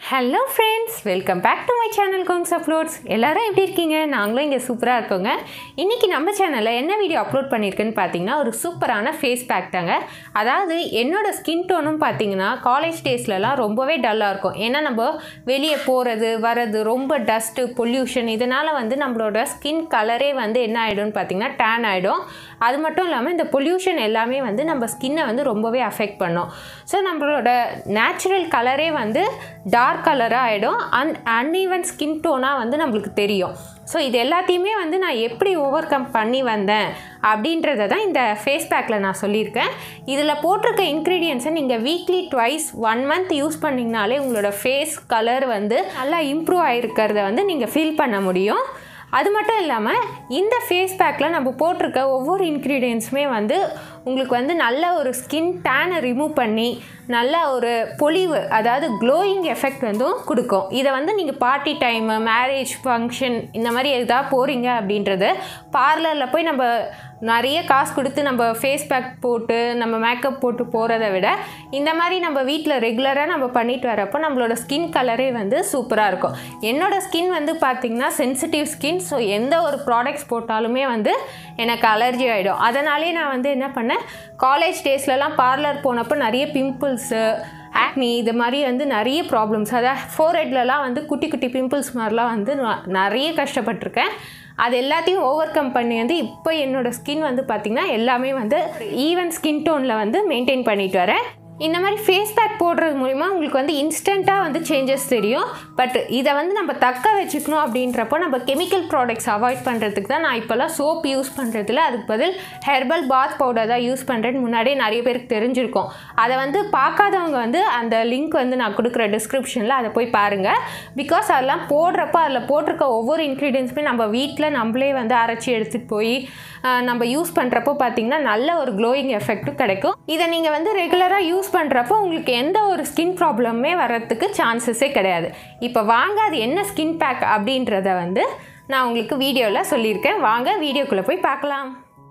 hello friends welcome back to my channel Kongs uploads எல்லாரும் எப்படி இருக்கீங்க நாங்களும் இங்கே சூப்பராக இருக்கோங்க இன்றைக்கி நம்ம சேனலில் என்ன வீடியோ அப்லோட் பண்ணியிருக்குன்னு பார்த்தீங்கன்னா ஒரு சூப்பரான ஃபேஸ் பேக் தாங்க அதாவது என்னோட ஸ்கின் டோனும் பார்த்தீங்கன்னா காலேஜ் டேஸ்லலாம் ரொம்பவே டல்லாக இருக்கும் ஏன்னா நம்ம வெளியே போகிறது வர்றது ரொம்ப டஸ்ட்டு பொல்யூஷன் இதனால் வந்து நம்மளோட ஸ்கின் கலரே வந்து என்ன ஆகிடும்னு பார்த்தீங்கன்னா டேன் ஆகிடும் அது மட்டும் இல்லாமல் இந்த பொல்யூஷன் எல்லாமே வந்து நம்ம ஸ்கின்னை வந்து ரொம்பவே அஃபெக்ட் பண்ணும் ஸோ நம்மளோட நேச்சுரல் கலரே வந்து டார்க் கலராக ஆகிடும் அன் அன்ஈவன் ஸ்கின் டோனாக வந்து நம்மளுக்கு தெரியும் ஸோ இது எல்லாத்தையுமே வந்து நான் எப்படி ஓவர் கம் பண்ணி வந்தேன் அப்படின்றத தான் இந்த ஃபேஸ் பேக்கில் நான் சொல்லியிருக்கேன் இதில் போட்டிருக்க இன்க்ரீடியன்ஸை நீங்கள் weekly twice one month use பண்ணிங்கனாலே உங்களோட ஃபேஸ் கலர் வந்து நல்லா இம்ப்ரூவ் ஆகிருக்கிறத வந்து நீங்கள் ஃபீல் பண்ண முடியும் அது மட்டும் இல்லாமல் இந்த ஃபேஸ் பேக்கில் நம்ம போட்டிருக்க ஒவ்வொரு இன்க்ரீடியன்ஸுமே வந்து உங்களுக்கு வந்து நல்ல ஒரு ஸ்கின் டேனை ரிமூவ் பண்ணி நல்ல ஒரு பொலிவு அதாவது க்ளோயிங் எஃபெக்ட் வந்து கொடுக்கும் இதை வந்து நீங்கள் பார்ட்டி டைமு மேரேஜ் ஃபங்க்ஷன் இந்த மாதிரி எதாவது போகிறீங்க அப்படின்றது பார்லரில் போய் நம்ம நிறைய காசு கொடுத்து நம்ம ஃபேஸ் பேக் போட்டு நம்ம மேக்கப் போட்டு போகிறத விட இந்த மாதிரி நம்ம வீட்டில் ரெகுலராக நம்ம பண்ணிட்டு வரப்போ நம்மளோட ஸ்கின் கலரே வந்து சூப்பராக இருக்கும் என்னோடய ஸ்கின் வந்து பார்த்திங்கன்னா சென்சிட்டிவ் ஸ்கின் ஸோ எந்த ஒரு ப்ராடக்ட்ஸ் போட்டாலுமே வந்து எனக்கு அலர்ஜி ஆகிடும் அதனாலே நான் வந்து என்ன பண்ணேன் காலேஜ் டேஸ்லலாம் பார்லர் போனப்போ நிறைய பிம்பிள்ஸு ஆக்னி இது மாதிரி வந்து நிறைய ப்ராப்ளம்ஸ் அதாவது ஃபோர் ஹெட்லலாம் வந்து குட்டி குட்டி பிம்பிள்ஸ் மாதிரிலாம் வந்து நான் நிறைய கஷ்டப்பட்டிருக்கேன் அது எல்லாத்தையும் ஓவர் கம் பண்ணி வந்து இப்போ என்னோடய ஸ்கின் வந்து பார்த்திங்கன்னா எல்லாமே வந்து ஈவன் ஸ்கின் டோனில் வந்து மெயின்டைன் பண்ணிட்டு வரேன் இந்த மாதிரி ஃபேஸ் பேக் போடுறது மூலிமா உங்களுக்கு வந்து இன்ஸ்டண்ட்டாக வந்து சேஞ்சஸ் தெரியும் பட் இதை வந்து நம்ம தக்க வச்சுக்கணும் அப்படின்றப்போ நம்ம கெமிக்கல் ப்ராடக்ட்ஸ் அவாய்ட் பண்ணுறதுக்கு தான் நான் இப்போல்லாம் சோப் யூஸ் பண்ணுறதில்ல அதுக்கு பதில் ஹெர்பல் பாத் பவுடர் தான் யூஸ் பண்ணுறேன்னு முன்னாடியே நிறைய பேருக்கு தெரிஞ்சிருக்கும் அதை வந்து பார்க்காதவங்க வந்து அந்த லிங்க் வந்து நான் கொடுக்குற டிஸ்கிரிப்ஷனில் அதை போய் பாருங்கள் பிகாஸ் அதெல்லாம் போடுறப்போ அதில் போட்டிருக்க ஒவ்வொரு இன்க்ரீடியன்ஸுமே நம்ம வீட்டில் நம்மளே வந்து அரைச்சி எடுத்துகிட்டு போய் நம்ம யூஸ் பண்ணுறப்போ பார்த்திங்கன்னா நல்ல ஒரு க்ளோயிங் எஃபெக்ட்டும் கிடைக்கும் இதை நீங்கள் வந்து ரெகுலராக யூஸ் பண்ணுறப்போ உங்களுக்கு எந்த ஒரு ஸ்கின் ப்ராப்ளமே வர்றதுக்கு சான்சஸே கிடையாது இப்போ வாங்க அது என்ன ஸ்கின் பேக் அப்படின்றத வந்து நான் உங்களுக்கு வீடியோவில் சொல்லியிருக்கேன் வாங்க வீடியோக்குள்ளே போய் பார்க்கலாம்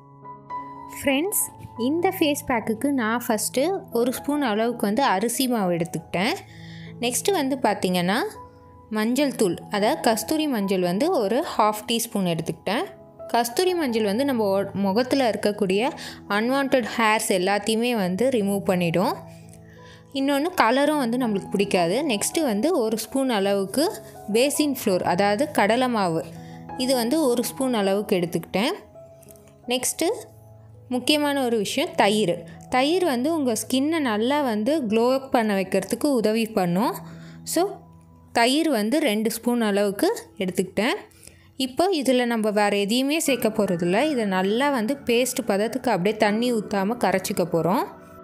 ஃப்ரெண்ட்ஸ் இந்த ஃபேஸ் பேக்குக்கு நான் ஃபஸ்ட்டு ஒரு ஸ்பூன் அளவுக்கு வந்து அரிசி மாவு எடுத்துக்கிட்டேன் நெக்ஸ்ட்டு வந்து பார்த்திங்கன்னா மஞ்சள் தூள் அதாவது கஸ்தூரி மஞ்சள் வந்து ஒரு ஹாஃப் டீஸ்பூன் எடுத்துக்கிட்டேன் கஸ்தூரி மஞ்சள் வந்து நம்ம முகத்தில் இருக்கக்கூடிய அன்வான்ட் ஹேர்ஸ் எல்லாத்தையுமே வந்து ரிமூவ் பண்ணிடும் இன்னொன்று கலரும் வந்து நம்மளுக்கு பிடிக்காது நெக்ஸ்ட்டு வந்து ஒரு ஸ்பூன் அளவுக்கு பேசின் ஃப்ளோர் அதாவது கடலை மாவு இது வந்து ஒரு ஸ்பூன் அளவுக்கு எடுத்துக்கிட்டேன் நெக்ஸ்ட்டு முக்கியமான ஒரு விஷயம் தயிர் தயிர் வந்து உங்கள் ஸ்கின்னை நல்லா வந்து க்ளோ பண்ண வைக்கிறதுக்கு உதவி பண்ணும் ஸோ தயிர் வந்து ரெண்டு ஸ்பூன் அளவுக்கு எடுத்துக்கிட்டேன் இப்போ இதில் நம்ம வேறு எதையுமே சேர்க்க போகிறதில்ல இதை நல்லா வந்து பேஸ்ட் பதத்துக்கு அப்படியே தண்ணி ஊற்றாமல் கரைச்சிக்க போகிறோம்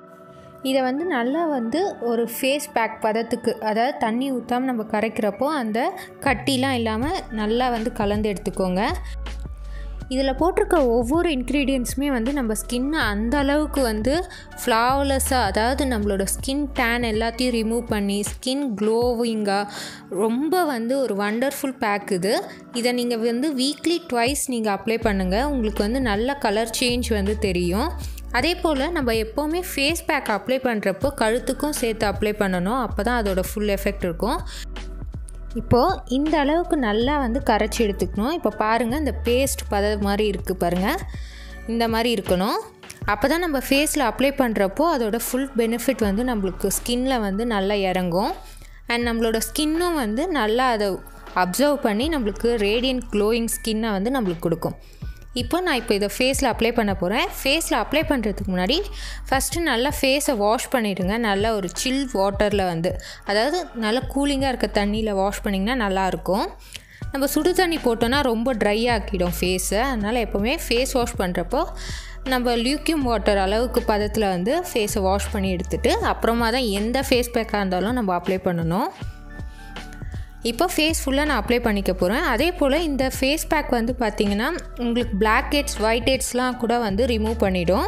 இதை வந்து நல்லா வந்து ஒரு ஃபேஸ் பேக் பதத்துக்கு அதாவது தண்ணி ஊற்றாமல் நம்ம கரைக்கிறப்போ அந்த கட்டிலாம் இல்லாமல் நல்லா வந்து கலந்து எடுத்துக்கோங்க இதில் போட்டிருக்க ஒவ்வொரு இன்க்ரீடியன்ஸுமே வந்து நம்ம ஸ்கின்னை அந்த அளவுக்கு வந்து ஃப்ளாவலெஸ்ஸாக அதாவது நம்மளோட ஸ்கின் டேன் எல்லாத்தையும் ரிமூவ் பண்ணி ஸ்கின் க்ளோவிங்காக ரொம்ப வந்து ஒரு வண்டர்ஃபுல் பேக் இது இதை நீங்கள் வந்து வீக்லி ட்வைஸ் நீங்கள் அப்ளை பண்ணுங்கள் உங்களுக்கு வந்து நல்ல கலர் சேஞ்ச் வந்து தெரியும் அதே போல் நம்ம எப்போவுமே ஃபேஸ் பேக் அப்ளை பண்ணுறப்போ கழுத்துக்கும் சேர்த்து அப்ளை பண்ணணும் அப்போ தான் அதோட ஃபுல் எஃபெக்ட் இருக்கும் இப்போது இந்த அளவுக்கு நல்லா வந்து கரைச்சி எடுத்துக்கணும் இப்போ பாருங்கள் இந்த பேஸ்ட் பத மாதிரி இருக்குது பாருங்கள் இந்த மாதிரி இருக்கணும் அப்போ தான் நம்ம ஃபேஸில் அப்ளை பண்ணுறப்போ அதோட ஃபுல் பெனிஃபிட் வந்து நம்மளுக்கு ஸ்கின்ல வந்து நல்லா இறங்கும் அண்ட் நம்மளோட ஸ்கின்னும் வந்து நல்லா அதை அப்சர்வ் பண்ணி நம்மளுக்கு ரேடியன்ட் க்ளோயிங் ஸ்கின்னை வந்து நம்மளுக்கு கொடுக்கும் இப்போ நான் இப்போ இதை ஃபேஸில் அப்ளை பண்ண போகிறேன் ஃபேஸில் அப்ளை பண்ணுறதுக்கு முன்னாடி ஃபஸ்ட்டு நல்லா ஃபேஸை வாஷ் பண்ணிவிடுங்க நல்லா ஒரு சில் வாட்டரில் வந்து அதாவது நல்லா கூலிங்காக இருக்க தண்ணியில் வாஷ் பண்ணிங்கன்னா நல்லாயிருக்கும் நம்ம சுடு தண்ணி போட்டோன்னா ரொம்ப ட்ரை ஆக்கிடும் ஃபேஸை அதனால் எப்போவுமே ஃபேஸ் வாஷ் பண்ணுறப்போ நம்ம லியூக்கியம் வாட்டர் அளவுக்கு பதத்தில் வந்து ஃபேஸை வாஷ் பண்ணி எடுத்துகிட்டு அப்புறமா தான் எந்த ஃபேஸ் பேக்காக இருந்தாலும் நம்ம அப்ளை பண்ணணும் இப்போ ஃபேஸ் ஃபுல்லாக நான் அப்ளை பண்ணிக்க போகிறேன் அதே போல் இந்த ஃபேஸ் பேக் வந்து பார்த்திங்கன்னா உங்களுக்கு பிளாக் ஹெட்ஸ் ஒயிட் ஹெட்ஸ்லாம் கூட வந்து ரிமூவ் பண்ணிடும்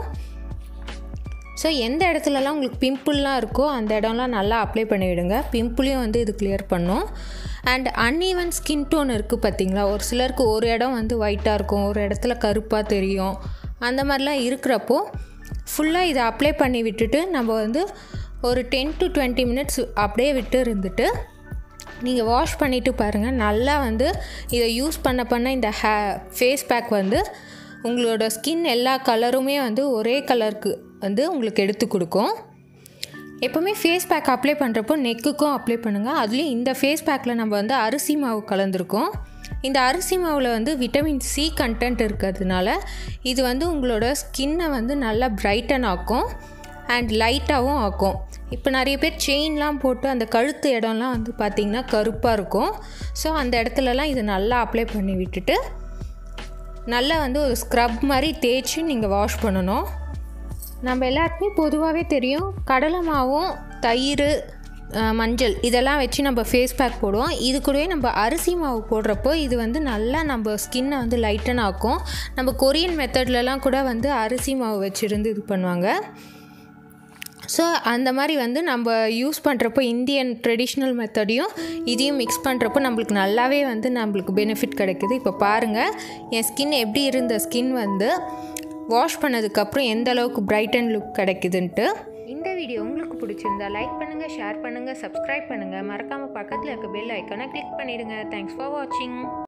ஸோ எந்த இடத்துலலாம் உங்களுக்கு பிம்பிள்லாம் இருக்கோ அந்த இடம்லாம் நல்லா அப்ளை பண்ணிவிடுங்க பிம்பிளையும் வந்து இது கிளியர் பண்ணும் அண்ட் அன்ஈவன் ஸ்கின் டோன் இருக்குது பார்த்திங்களா ஒரு சிலருக்கு ஒரு இடம் வந்து ஒயிட்டாக இருக்கும் ஒரு இடத்துல கருப்பாக தெரியும் அந்த மாதிரிலாம் இருக்கிறப்போ ஃபுல்லாக இதை அப்ளை பண்ணி விட்டுட்டு நம்ம வந்து ஒரு டென் டு டுவெண்ட்டி மினிட்ஸ் அப்படியே விட்டு இருந்துட்டு நீங்கள் வாஷ் பண்ணிவிட்டு பாருங்கள் நல்லா வந்து இதை யூஸ் பண்ண பண்ண இந்த ஹே ஃபேஸ் பேக் வந்து உங்களோட ஸ்கின் எல்லா கலருமே வந்து ஒரே கலருக்கு வந்து உங்களுக்கு எடுத்து கொடுக்கும் எப்போவுமே ஃபேஸ் பேக் அப்ளை பண்ணுறப்போ நெக்குக்கும் அப்ளை பண்ணுங்கள் அதுலேயும் இந்த ஃபேஸ் பேக்கில் நம்ம வந்து அரிசி மாவு கலந்துருக்கோம் இந்த அரிசி மாவில் வந்து விட்டமின் சி கண்டென்ட் இருக்கிறதுனால இது வந்து உங்களோட ஸ்கின்னை வந்து நல்லா பிரைட்டன் ஆக்கும் அண்ட் லைட்டாகவும் ஆக்கும் இப்போ நிறைய பேர் செயின்லாம் போட்டு அந்த கழுத்து இடம்லாம் வந்து பார்த்திங்கன்னா கருப்பாக இருக்கும் ஸோ அந்த இடத்துலலாம் இது நல்லா அப்ளை பண்ணி விட்டுட்டு நல்லா வந்து ஒரு ஸ்க்ரப் மாதிரி தேய்ச்சி நீங்கள் வாஷ் பண்ணணும் நம்ம எல்லாருக்குமே பொதுவாகவே தெரியும் கடலை மாவும் தயிர் அஹ், மஞ்சள் இதெல்லாம் வச்சு நம்ம ஃபேஸ் பேக் போடுவோம் இது கூடவே நம்ம அரிசி மாவு போடுறப்போ இது வந்து நல்லா நம்ம ஸ்கின்னை வந்து லைட்டன் ஆக்கும் நம்ம கொரியன் மெத்தட்லலாம் கூட வந்து அரிசி மாவு வச்சுருந்து இது பண்ணுவாங்க ஸோ அந்த மாதிரி வந்து நம்ம யூஸ் பண்ணுறப்போ இந்தியன் ட்ரெடிஷ்னல் மெத்தடையும் இதையும் மிக்ஸ் பண்ணுறப்போ நம்மளுக்கு நல்லாவே வந்து நம்மளுக்கு பெனிஃபிட் கிடைக்குது இப்போ பாருங்கள் என் ஸ்கின் எப்படி இருந்த ஸ்கின் வந்து வாஷ் பண்ணதுக்கப்புறம் எந்த அளவுக்கு பிரைட் அண்ட் லுக் கிடைக்குதுன்ட்டு இந்த வீடியோ உங்களுக்கு பிடிச்சிருந்தா லைக் பண்ணுங்கள் ஷேர் பண்ணுங்கள் சப்ஸ்கிரைப் பண்ணுங்கள் மறக்காமல் பக்கத்தில் இருக்க பெல் ஐக்கானை கிளிக் பண்ணிடுங்க தேங்க்ஸ் ஃபார் வாட்சிங்